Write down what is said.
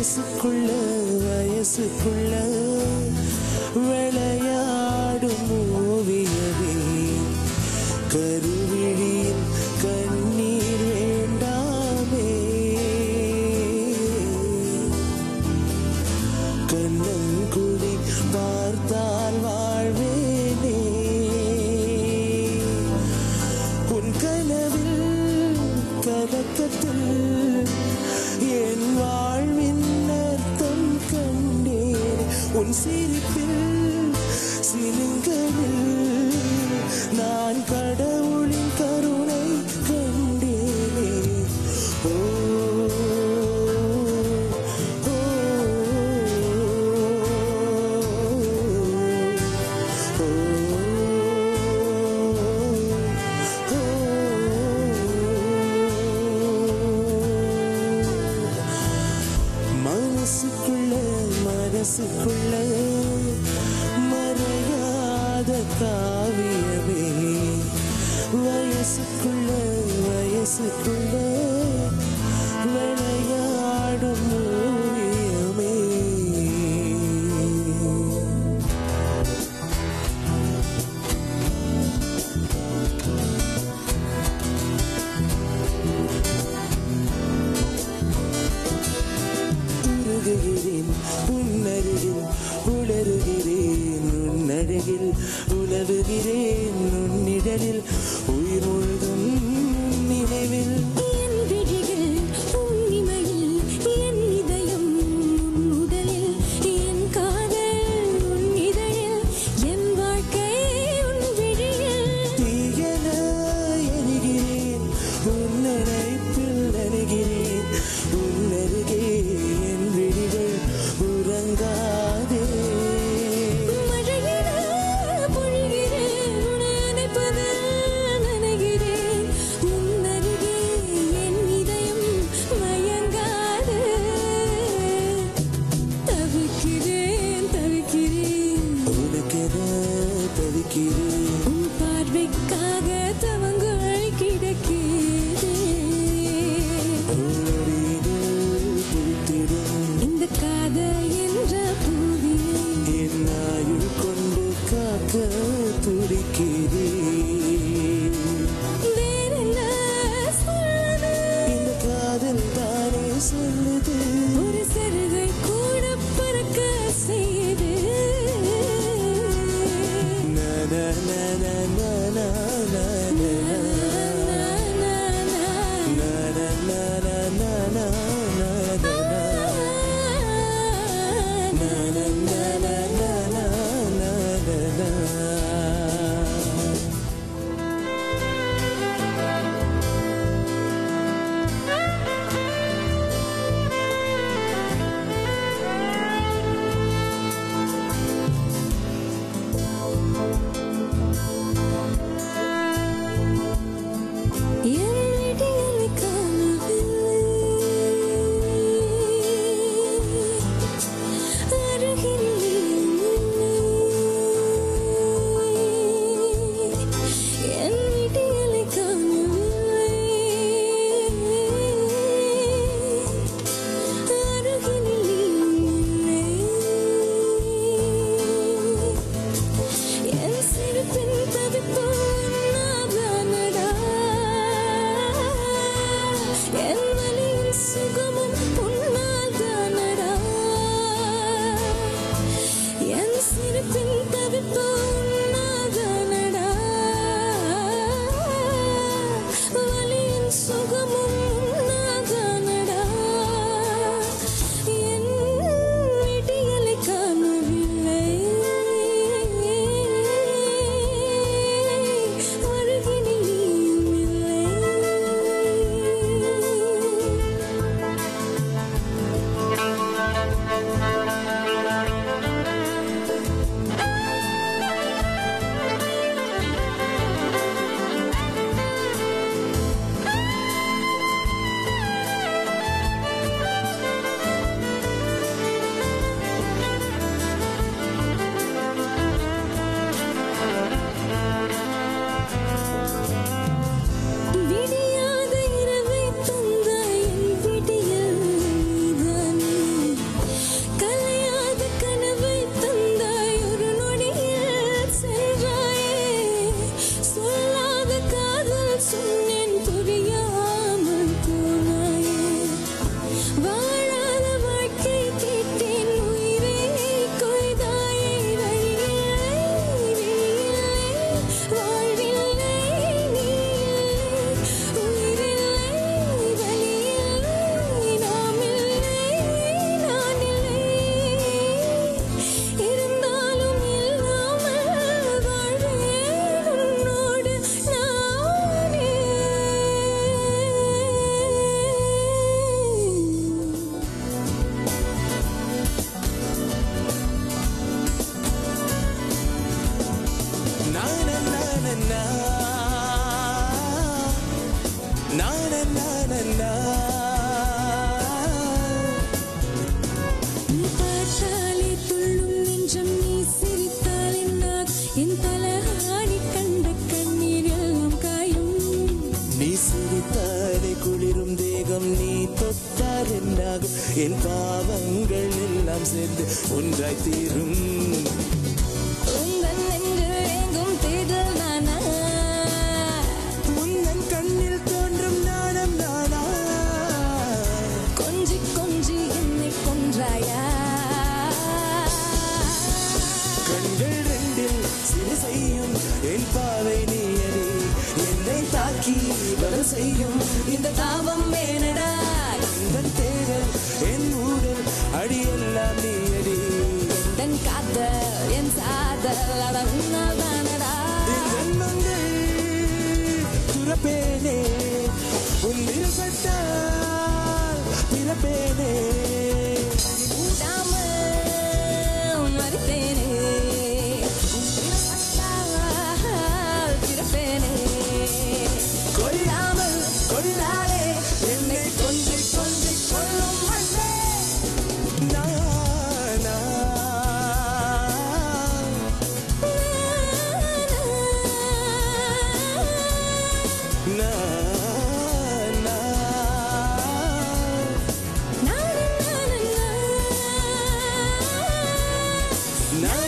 மனசுக்குள்ள வயசுக்குள்ள விளையாடும் ஓவியமே கருவிழியில் கண்ணீர் வேண்டாமே கண்ணங்குடி பார்த்தால் வாழ்வேனே உன் கனவில் கலக்கத்தில் என் வாழ்வின் அர்த்தம் கண்டேன் உன் சிரிப்பில் சினுங்களில் நான் கடவுளின் கருணை கண்டேனே ஓ ஓ, மனசுக்குள்ள மனசுக்குள்ள மறையாத காவியமே வயசுக்குள்ள வயசுக்குள்ள விளையாடும் ஓவியமே உருகுகிறேன் உன்னருகில் உளறுகிறேன் உன்னழகில் உலவுகிறேன் உன்னிடலில் உயிர் முழுதும் உன் நினைவில் என் விழிகள் உன் இமையில் என் இதயம் உன் உடலில் என் காதல் உன் இதழில் என் வாழ்க்கை உன் விழியில் தீயன எரிகிறேன் உன் நினைப்பில் நனைகிறேன் உன்னருகே என் விழிகள் உறங்காதே மழையில பொழிகிறேன் உன்னை நினைப்பதில் நா, நா, நா. நீ பார்த்தாலே துள்ளும் நெஞ்சம் நீ சிரித்தால் என்னால் என் தலஹானி கண்ட கண்ணீர் எல்லாம் காயும் நீ சிரித்தாலே குளிரும் தேகம் நீ தொட்டால் என்னாகும் என் பாவங்கள் எல்லாம் சேர்ந்து ஒன்றாய் தீரும் உந்தன் நெஞ்சில் எங்கும் தேடல் நானா முன்னன் கண்ணில் தோன்றும் நாணம் நானா கொஞ்சி கொஞ்சி என்னை கொன்றாயா கண்கள் ரெண்டில் சிறு செய்யும் என் பாவை நீயடி என்னை தாக்கி பதில் செய்யும் இந்த தாபம் வேணடா இந்த தேடல் என் ஊடல் அடியெல்லாம் நீயடி தன் காதல் என் சாதல் அட உன்னால் தானடா என் ஜன்மங்கள் துறப்பேனே உன் விருப்பத்தால் பிறப்பேனே மூடாமல் மறித்தேனே உன் விருப்பத்தால் பிறப்பேனே கொல்லாமல் கொல்லாதே என்னை கொஞ்சி கொஞ்சி கொல்லும் மண்ணே நா, நா. நா, நா. நா,